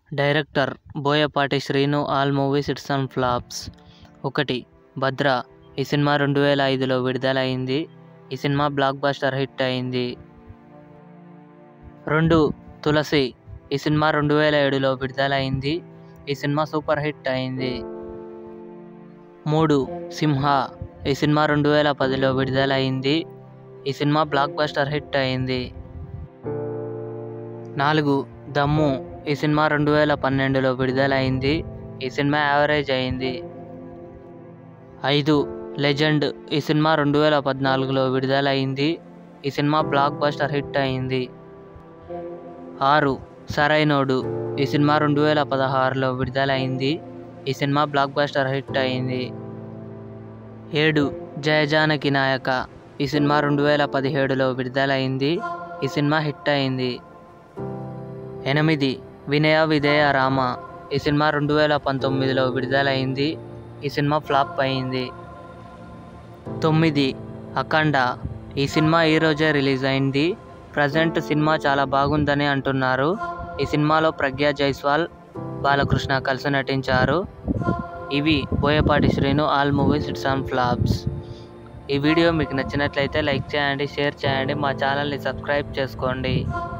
director Boyapati Srinu all movies hits and flops ఒకటి భద్ర ఈ cinema రెండు వేల ఐదులో విడుదలైంది ఈ సినిమా బ్లాక్ బస్టర్ హిట్ అయింది రెండు తులసి ఈ సినిమా రెండు వేల ఏడులో విడుదలైంది ఈ సినిమా సూపర్ హిట్ అయింది మూడు సింహ ఈ సినిమా రెండు వేల పదిలో విడుదలైంది ఈ సినిమా బ్లాక్ బస్టర్ హిట్ అయింది నాలుగు దమ్ము ఈ సినిమా రెండు వేల పన్నెండులో విడుదలైంది ఈ సినిమా యావరేజ్ అయింది ఐదు లెజెండ్ ఈ సినిమా రెండు వేల పద్నాలుగులో విడుదలైంది ఈ సినిమా బ్లాక్ బస్టర్ హిట్ అయింది ఆరు సరైనోడు ఈ సినిమా రెండు వేల పదహారులో విడుదలైంది ఈ సినిమా బ్లాక్ బస్టర్ హిట్ అయింది ఏడు జయజానకి నాయక ఈ సినిమా రెండు వేల పదిహేడులో విడుదలైంది ఈ సినిమా హిట్ అయింది ఎనిమిది వినయ విధేయ రామ ఈ సినిమా రెండు వేల పంతొమ్మిదిలో విడుదలైంది ఈ సినిమా ఫ్లాప్ అయింది తొమ్మిది అఖండ ఈ సినిమా ఈరోజే రిలీజ్ అయింది ప్రజెంట్ సినిమా చాలా బాగుందని అంటున్నారు ఈ సినిమాలో ప్రజ్ఞా జైస్వాల్ బాలకృష్ణ కలిసి నటించారు ఇవి Boyapati Srinu all movies hits and flops ఈ వీడియో మీకు నచ్చినట్లయితే లైక్ చేయండి షేర్ చేయండి మా ఛానల్ని సబ్స్క్రైబ్ చేసుకోండి